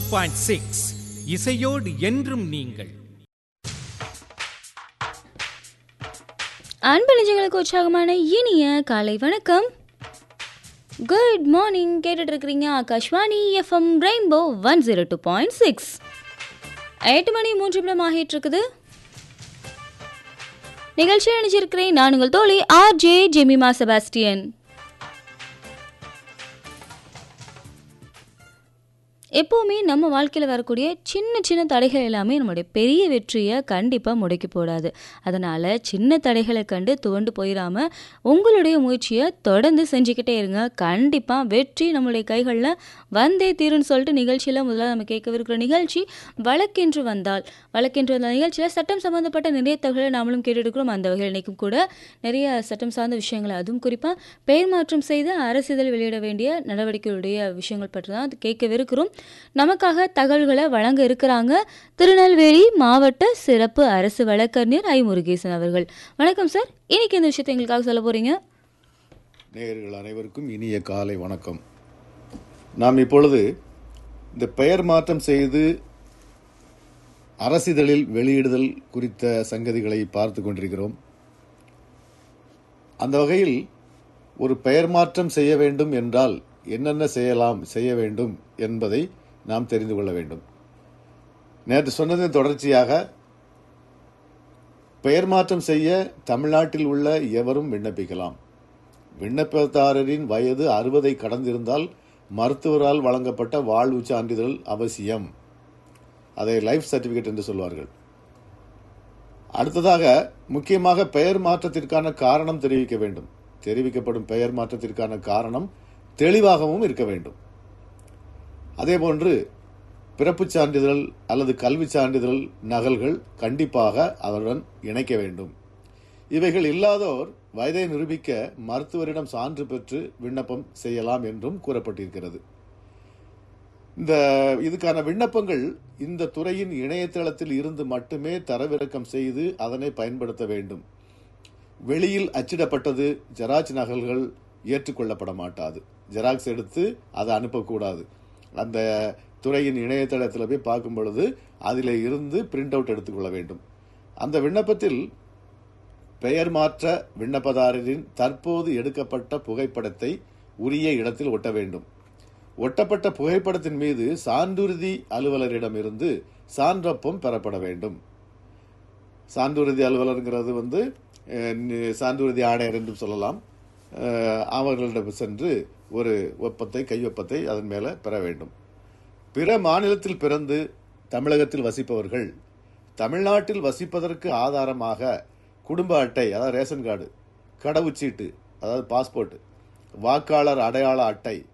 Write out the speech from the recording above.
point six இசையோடு என்றும் நீங்கள் அன்பு நிஜங்களுக்கு உற்சாகமான இனிய காலை வணக்கம் குட் மார்னிங் கேட்டுட்டு இருக்கிறீங்க Akashvani FM Rainbow one zero two point six எட்டு மணி மூன்று நிமிடம் ஆகிட்டு இருக்குது நிகழ்ச்சியில் நினைச்சிருக்கிறேன் நான் உங்கள் தோழி ஆர் ஜே ஜெமிமா செபாஸ்டியன் எப்போவுமே நம்ம வாழ்க்கையில் வரக்கூடிய சின்ன சின்ன தடைகள் எல்லாமே நம்மளுடைய பெரிய வெற்றியை கண்டிப்பாக முடக்கி போடாது அதனால் சின்ன தடைகளை கண்டு துவண்டு போயிடாம உங்களுடைய முயற்சியை தொடர்ந்து செஞ்சுக்கிட்டே இருங்க கண்டிப்பாக வெற்றி நம்மளுடைய கைகளில் வந்தே தீருன்னு சொல்லிட்டு நிகழ்ச்சியில் முதல்ல நம்ம கேட்கவிருக்கிற நிகழ்ச்சி வழக்கென்று வந்தால் வழக்கென்று வந்த நிகழ்ச்சியில் சட்டம் சம்மந்தப்பட்ட நிறைய தகவலை நாமளும் கேட்டுருக்கிறோம் அந்த வகையில் இன்றைக்கும் கூட நிறைய சட்டம் சார்ந்த விஷயங்களை அதுவும் குறிப்பாக பெயர் மாற்றம் செய்து அரசிதழ் வெளியிட வேண்டிய நடவடிக்கைகளுடைய விஷயங்கள் பற்றி தான் கேட்கவிருக்கிறோம் நமக்காக தகவல்களை வழங்க இருக்கிறாங்க திருநெல்வேலி மாவட்ட சிறப்பு அரசு வழக்கறிஞர் ஐ முருகேசன் அவர்கள் வணக்கம் சார் இன்னைக்கு இந்த விஷயத்தை எங்களுக்காக சொல்ல போறீங்க நேயர்கள் அனைவருக்கும் இனிய காலை வணக்கம் நாம் இப்பொழுது இந்த பெயர் மாற்றம் செய்து அரசிதழில் வெளியிடுதல் குறித்த சங்கதிகளை பார்த்து கொண்டிருக்கிறோம் அந்த வகையில் ஒரு பெயர் மாற்றம் செய்ய வேண்டும் என்றால் என்னென்ன செய்யலாம் செய்ய வேண்டும் என்பதை நாம் தெரிந்து கொள்ள வேண்டும் நேற்று சொன்னதின் தொடர்ச்சியாக பெயர் மாற்றம் செய்ய தமிழ்நாட்டில் உள்ள எவரும் விண்ணப்பிக்கலாம் விண்ணப்பதாரரின் வயது அறுபதை கடந்திருந்தால் மருத்துவரால் வழங்கப்பட்ட வாழ்வு சான்றிதழ் அவசியம் அதை லைஃப் சர்டிபிகேட் என்று சொல்வார்கள் அடுத்ததாக முக்கியமாக பெயர் மாற்றத்திற்கான காரணம் தெரிவிக்க வேண்டும் தெரிவிக்கப்படும் பெயர் மாற்றத்திற்கான காரணம் தெளிவாகவும் இருக்க வேண்டும் அதேபோன்று பிறப்புச் சான்றிதழ் அல்லது கல்விச் சான்றிதழ் நகல்கள் கண்டிப்பாக அவருடன் இணைக்க வேண்டும் இவைகள் இல்லாதோர் வயதை நிரூபிக்க மருத்துவரிடம் சான்று பெற்று விண்ணப்பம் செய்யலாம் என்றும் கூறப்பட்டிருக்கிறது இந்த இதுக்கான விண்ணப்பங்கள் இந்த துறையின் இணையதளத்தில் இருந்து மட்டுமே தரவிறக்கம் செய்து அதனை பயன்படுத்த வேண்டும் வெளியில் அச்சிடப்பட்டது ஜெராக்ஸ் நகல்கள் ஏற்றுக்கொள்ளப்பட மாட்டாது ஜெராக்ஸ் எடுத்து அதை அனுப்பக்கூடாது அந்த துறையின் இணையதளத்தில் போய் பார்க்கும் பொழுது அதில் இருந்து பிரிண்ட் அவுட் எடுத்துக்கொள்ள வேண்டும் அந்த விண்ணப்பத்தில் பெயர் மாற்ற விண்ணப்பதாரரின் தற்போது எடுக்கப்பட்ட புகைப்படத்தை உரிய இடத்தில் ஒட்ட வேண்டும் ஒட்டப்பட்ட புகைப்படத்தின் மீது சான்றுறுதி அலுவலரிடமிருந்து சான்றொப்பம் பெறப்பட வேண்டும் சான்றுறுதி அலுவலருங்கிறது வந்து அஹ், நி- சான்றுறுதி ஆணையர் என்றும் சொல்லலாம் அஹ், அவர்களிடம் சென்று ஒரு ஒப்பத்தை கையொப்பத்தை அதன் மேலே பெற வேண்டும் பிற மாநிலத்தில் பிறந்து தமிழகத்தில் வசிப்பவர்கள் தமிழ்நாட்டில் வசிப்பதற்கு ஆதாரமாக குடும்ப அட்டை அதாவது ரேஷன் கார்டு கடவுச்சீட்டு அதாவது பாஸ்போர்ட் வாக்காளர் அடையாள அட்டை